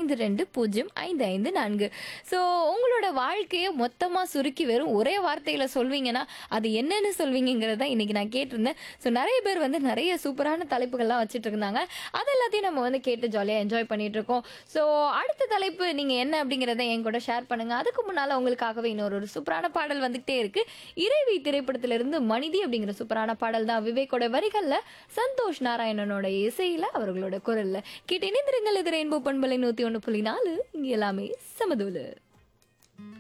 ஐந்து ரெண்டு பூஜ்ஜியம் ஐந்து ஐந்து நான்கு ஸோ உங்களோட வாழ்க்கையை மொத்தமாக சுருக்கி வெறும் ஒரே வார்த்தையில் சொல்வீங்கன்னா அது என்னன்னு சொல்வீங்கிறத இன்னைக்கு நான் கேட்டிருந்தேன் ஸோ நிறைய பேர் வந்து நிறைய சூப்பரான தலைப்புகள்லாம் வச்சுட்டு இருந்தாங்க அது எல்லாத்தையும் நம்ம வந்து கேட்டு ஜாலியாக என்ஜாய் பண்ணிட்டு இருக்கோம் ஸோ அடுத்த தலைப்பு நீங்கள் என்ன அப்படிங்கிறத என் கூட ஷேர் பண்ணுங்க அதுக்கு முன்னால் உங்களுக்காகவே இன்னொரு ஒரு சூப்பரான பாடல் வந்துகிட்டே இருக்கு இறைவி திரைப்படத்திலிருந்து மனிதி அப்படிங்கிற சூப்பரான பாடல் தான் விவேக்கோட வரிகளில் சந்தோஷ் நாராயணனோட இசையில அவர்களோட குரல்ல கேட்டு இணைந்திருங்கள் இது ரெயின்போ பண்பலை நூத்தி ஒன்று புள்ளி நாலு இங்க எல்லாமே சமதூலு